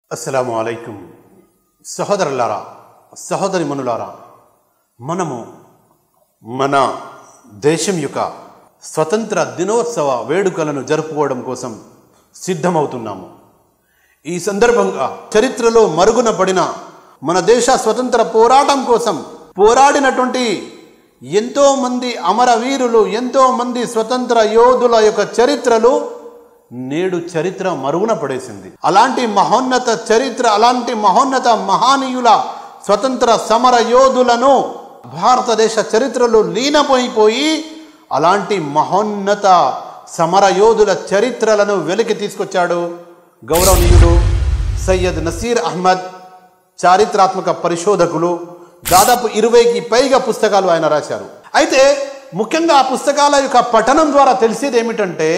అస్సలాము అలైకుం సహోదరులారా సహోదరి మనులారా మనము మన దేశం యొక్క స్వతంత్ర దినోత్సవ వేడుకలను జరుపుకోవడం కోసం సిద్ధమవుతున్నాము ఈ సందర్భంగా చరిత్రలో మరుగున పడిన మన దేశ స్వతంత్ర పోరాటం కోసం పోరాడినటువంటి ఎంతో మంది అమరవీరులు ఎంతో మంది స్వతంత్ర యోధుల యొక్క చరిత్రలు నేడు చరిత్ర మరుగున పడేసింది అలాంటి మహోన్నత చరిత్ర అలాంటి మహోన్నత మహానీయుల స్వతంత్ర సమర యోధులను భారతదేశ చరిత్రలో లీనమైపోయి అలాంటి మహోన్నత సమర యోధుల చరిత్రలను వెలికి తీసుకొచ్చాడు గౌరవనీయుడు సయ్యద్ నసీర్ అహ్మద్ చారిత్రాత్మక పరిశోధకులు దాదాపు ఇరవైకి పైగా పుస్తకాలు ఆయన రాశారు అయితే ముఖ్యంగా ఆ పుస్తకాల యొక్క పఠనం ద్వారా తెలిసేది ఏమిటంటే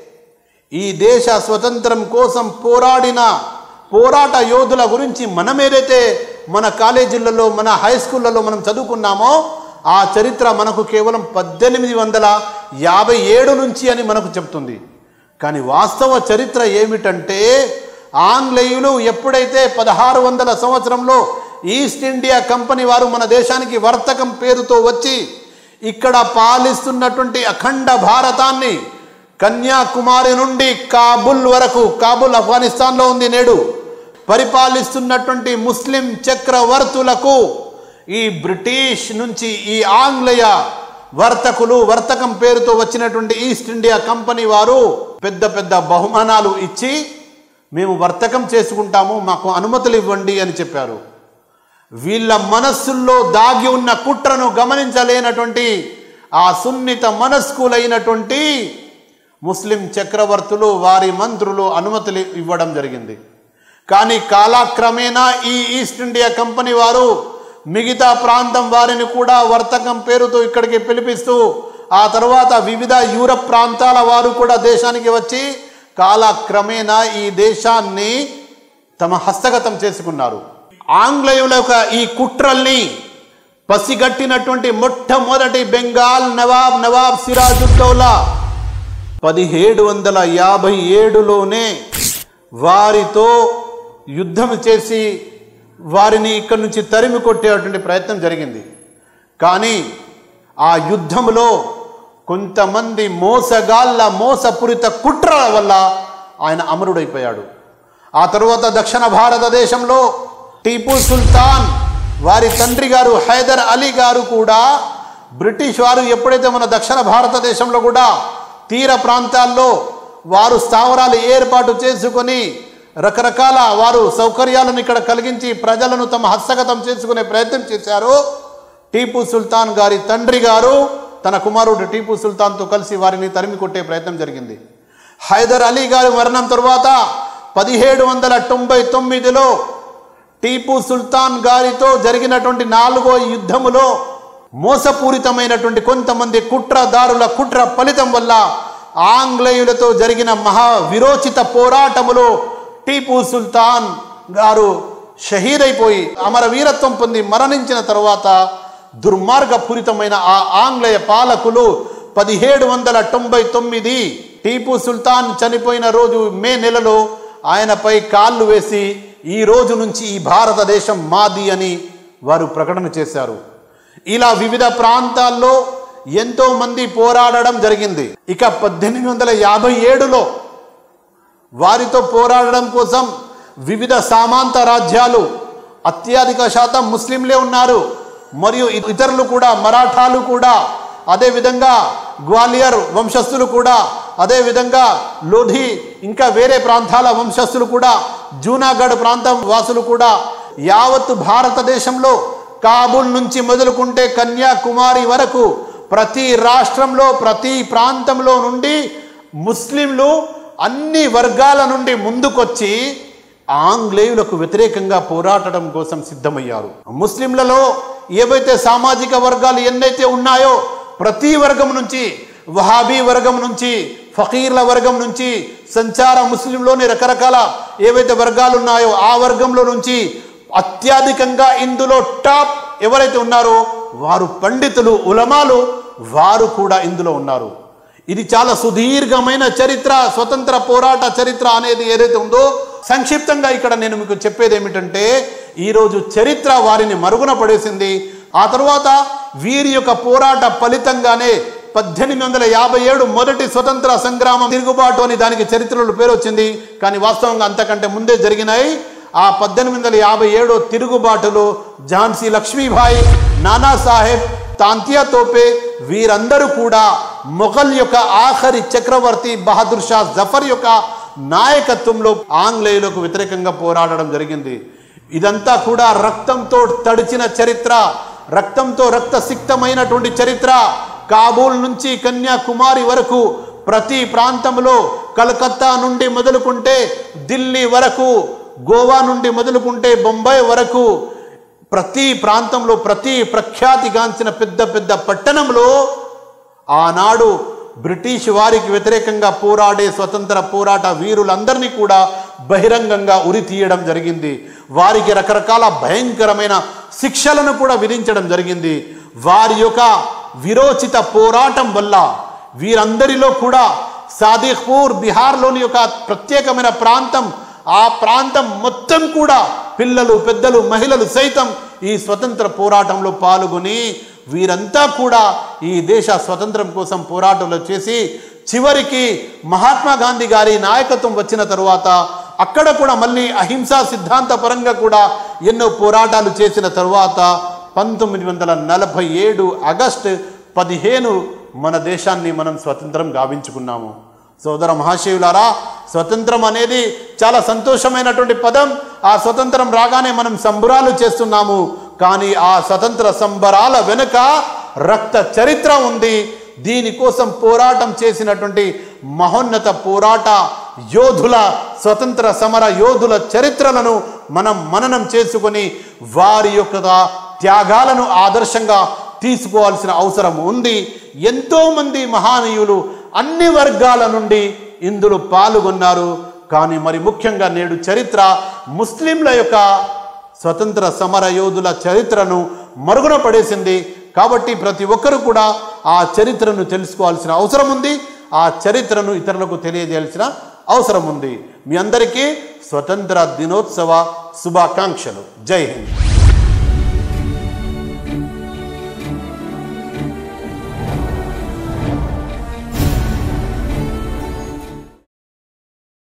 ఈ దేశ స్వతంత్రం కోసం పోరాడిన పోరాట యోధుల గురించి మనం ఏదైతే మన కాలేజీలలో మన హై స్కూళ్ళలో మనం చదువుకున్నామో ఆ చరిత్ర మనకు కేవలం పద్దెనిమిది వందల యాభై ఏడు నుంచి అని మనకు చెప్తుంది కానీ వాస్తవ చరిత్ర ఏమిటంటే ఆంగ్లేయులు ఎప్పుడైతే పదహారు వందల సంవత్సరంలో ఈస్ట్ ఇండియా కంపెనీ వారు మన దేశానికి వర్తకం పేరుతో వచ్చి ఇక్కడ పాలిస్తున్నటువంటి అఖండ భారతాన్ని కన్యాకుమారి నుండి కాబుల్ వరకు కాబుల్ ఆఫ్ఘనిస్తాన్లో ఉంది నేడు పరిపాలిస్తున్నటువంటి ముస్లిం చక్రవర్తులకు ఈ బ్రిటిష్ నుంచి ఈ ఆంగ్లేయ వర్తకులు వర్తకం పేరుతో వచ్చినటువంటి ఈస్ట్ ఇండియా కంపెనీ వారు పెద్ద పెద్ద బహుమానాలు ఇచ్చి మేము వర్తకం చేసుకుంటాము మాకు అనుమతులు ఇవ్వండి అని చెప్పారు వీళ్ళ మనస్సుల్లో దాగి ఉన్న కుట్రను గమనించలేనటువంటి ఆ సున్నిత మనస్కులైనటువంటి ముస్లిం చక్రవర్తులు వారి మంత్రులు అనుమతులు ఇవ్వడం జరిగింది కానీ కాలక్రమేణా ఈ ఈస్ట్ ఇండియా కంపెనీ వారు మిగతా ప్రాంతం వారిని కూడా వర్తకం పేరుతో ఇక్కడికి పిలిపిస్తూ ఆ తర్వాత వివిధ యూరప్ ప్రాంతాల వారు కూడా దేశానికి వచ్చి కాలక్రమేణా ఈ దేశాన్ని తమ హస్తగతం చేసుకున్నారు ఆంగ్లేయుల యొక్క ఈ కుట్రల్ని పసిగట్టినటువంటి మొట్టమొదటి బెంగాల్ నవాబ్ నవాబ్ సిరాజుద్దౌలా పదిహేడు వందల యాభై ఏడులోనే వారితో యుద్ధం చేసి వారిని ఇక్కడి నుంచి తరిమి కొట్టేటువంటి ప్రయత్నం జరిగింది కానీ ఆ యుద్ధంలో కొంతమంది మోసగాళ్ళ మోసపూరిత కుట్రల వల్ల ఆయన అమరుడైపోయాడు ఆ తరువాత దక్షిణ భారతదేశంలో టీపు సుల్తాన్ వారి తండ్రి గారు హైదర్ అలీ గారు కూడా బ్రిటిష్ వారు ఎప్పుడైతే మన దక్షిణ భారతదేశంలో కూడా తీర ప్రాంతాల్లో వారు స్థావరాలు ఏర్పాటు చేసుకొని రకరకాల వారు సౌకర్యాలను ఇక్కడ కలిగించి ప్రజలను తమ హస్తగతం చేసుకునే ప్రయత్నం చేశారు టీపు సుల్తాన్ గారి తండ్రి గారు తన కుమారుడు టీపు సుల్తాన్తో కలిసి వారిని తరిమి కొట్టే ప్రయత్నం జరిగింది హైదర్ అలీ గారి మరణం తరువాత పదిహేడు వందల తొంభై తొమ్మిదిలో టీపు సుల్తాన్ గారితో జరిగినటువంటి నాలుగో యుద్ధములో మోసపూరితమైనటువంటి కొంతమంది కుట్రదారుల కుట్ర ఫలితం వల్ల ఆంగ్లేయులతో జరిగిన మహా విరోచిత పోరాటములో టీపు సుల్తాన్ గారు షహీదైపోయి అమరవీరత్వం పొంది మరణించిన తర్వాత దుర్మార్గపూరితమైన ఆ ఆంగ్లేయ పాలకులు పదిహేడు వందల తొంభై తొమ్మిది టీపు సుల్తాన్ చనిపోయిన రోజు మే నెలలో ఆయనపై కాళ్ళు వేసి ఈ రోజు నుంచి ఈ భారతదేశం మాది అని వారు ప్రకటన చేశారు ఇలా వివిధ ప్రాంతాల్లో ఎంతో మంది పోరాడడం జరిగింది ఇక పద్దెనిమిది వందల యాభై ఏడులో వారితో పోరాడడం కోసం వివిధ సామాంత రాజ్యాలు అత్యధిక శాతం ముస్లింలే ఉన్నారు మరియు ఇతరులు కూడా మరాఠాలు కూడా అదేవిధంగా గ్వాలియర్ వంశస్థులు కూడా అదేవిధంగా లోధి ఇంకా వేరే ప్రాంతాల వంశస్థులు కూడా జూనాగఢ్ ప్రాంతం వాసులు కూడా యావత్తు భారతదేశంలో కాబుల్ నుంచి మొదలుకుంటే కన్యాకుమారి వరకు ప్రతి రాష్ట్రంలో ప్రతి ప్రాంతంలో నుండి ముస్లింలు అన్ని వర్గాల నుండి ముందుకొచ్చి ఆంగ్లేయులకు వ్యతిరేకంగా పోరాటం కోసం సిద్ధమయ్యారు ముస్లింలలో ఏవైతే సామాజిక వర్గాలు ఎన్నైతే ఉన్నాయో ప్రతి వర్గం నుంచి వహాబీ వర్గం నుంచి ఫకీర్ల వర్గం నుంచి సంచార ముస్లింలోని రకరకాల ఏవైతే వర్గాలు ఉన్నాయో ఆ వర్గంలో నుంచి అత్యధికంగా ఇందులో టాప్ ఎవరైతే ఉన్నారో వారు పండితులు ఉలమాలు వారు కూడా ఇందులో ఉన్నారు ఇది చాలా సుదీర్ఘమైన చరిత్ర స్వతంత్ర పోరాట చరిత్ర అనేది ఏదైతే ఉందో సంక్షిప్తంగా ఇక్కడ నేను మీకు చెప్పేది ఏమిటంటే ఈరోజు చరిత్ర వారిని మరుగున పడేసింది ఆ తరువాత వీరి యొక్క పోరాట ఫలితంగానే పద్దెనిమిది వందల యాభై ఏడు మొదటి స్వతంత్ర సంగ్రామం తిరుగుబాటు అని దానికి చరిత్రలో పేరు వచ్చింది కానీ వాస్తవంగా అంతకంటే ముందే జరిగినాయి ఆ పద్దెనిమిది వందల యాభై ఏడో తిరుగుబాటులో ఝాన్సీ లక్ష్మీబాయి నానా సాహెబ్ తాంతియా తోపే వీరందరూ కూడా మొఘల్ యొక్క ఆఖరి చక్రవర్తి బహదూర్ షా జఫర్ యొక్క నాయకత్వంలో ఆంగ్లేయులకు వ్యతిరేకంగా పోరాడడం జరిగింది ఇదంతా కూడా రక్తంతో తడిచిన చరిత్ర రక్తంతో రక్తసిక్తమైనటువంటి చరిత్ర కాబూల్ నుంచి కన్యాకుమారి వరకు ప్రతి ప్రాంతంలో కలకత్తా నుండి మొదలుకుంటే ఢిల్లీ వరకు గోవా నుండి మొదలుకుంటే బొంబాయి వరకు ప్రతి ప్రాంతంలో ప్రతి ప్రఖ్యాతిగాంచిన పెద్ద పెద్ద పట్టణంలో ఆనాడు బ్రిటిష్ వారికి వ్యతిరేకంగా పోరాడే స్వతంత్ర పోరాట వీరులందరినీ కూడా బహిరంగంగా ఉరి తీయడం జరిగింది వారికి రకరకాల భయంకరమైన శిక్షలను కూడా విధించడం జరిగింది వారి యొక్క విరోచిత పోరాటం వల్ల వీరందరిలో కూడా సాదిఖ్పూర్ బీహార్లోని ఒక ప్రత్యేకమైన ప్రాంతం ఆ ప్రాంతం మొత్తం కూడా పిల్లలు పెద్దలు మహిళలు సైతం ఈ స్వతంత్ర పోరాటంలో పాల్గొని వీరంతా కూడా ఈ దేశ స్వతంత్రం కోసం పోరాటంలో చేసి చివరికి మహాత్మా గాంధీ గారి నాయకత్వం వచ్చిన తరువాత అక్కడ కూడా మళ్ళీ అహింసా సిద్ధాంత పరంగా కూడా ఎన్నో పోరాటాలు చేసిన తరువాత పంతొమ్మిది వందల నలభై ఏడు ఆగస్టు పదిహేను మన దేశాన్ని మనం స్వతంత్రం గావించుకున్నాము సోదర మహాశివులారా స్వతంత్రం అనేది చాలా సంతోషమైనటువంటి పదం ఆ స్వతంత్రం రాగానే మనం సంబరాలు చేస్తున్నాము కానీ ఆ స్వతంత్ర సంబరాల వెనుక రక్త చరిత్ర ఉంది దీనికోసం పోరాటం చేసినటువంటి మహోన్నత పోరాట యోధుల స్వతంత్ర సమర యోధుల చరిత్రలను మనం మననం చేసుకొని వారి యొక్క త్యాగాలను ఆదర్శంగా తీసుకోవాల్సిన అవసరం ఉంది ఎంతోమంది మహానీయులు అన్ని వర్గాల నుండి ఇందులో పాల్గొన్నారు కానీ మరి ముఖ్యంగా నేడు చరిత్ర ముస్లింల యొక్క స్వతంత్ర సమర యోధుల చరిత్రను మరుగున పడేసింది కాబట్టి ప్రతి ఒక్కరు కూడా ఆ చరిత్రను తెలుసుకోవాల్సిన అవసరం ఉంది ఆ చరిత్రను ఇతరులకు తెలియజేయాల్సిన అవసరం ఉంది మీ అందరికీ స్వతంత్ర దినోత్సవ శుభాకాంక్షలు జై హింద్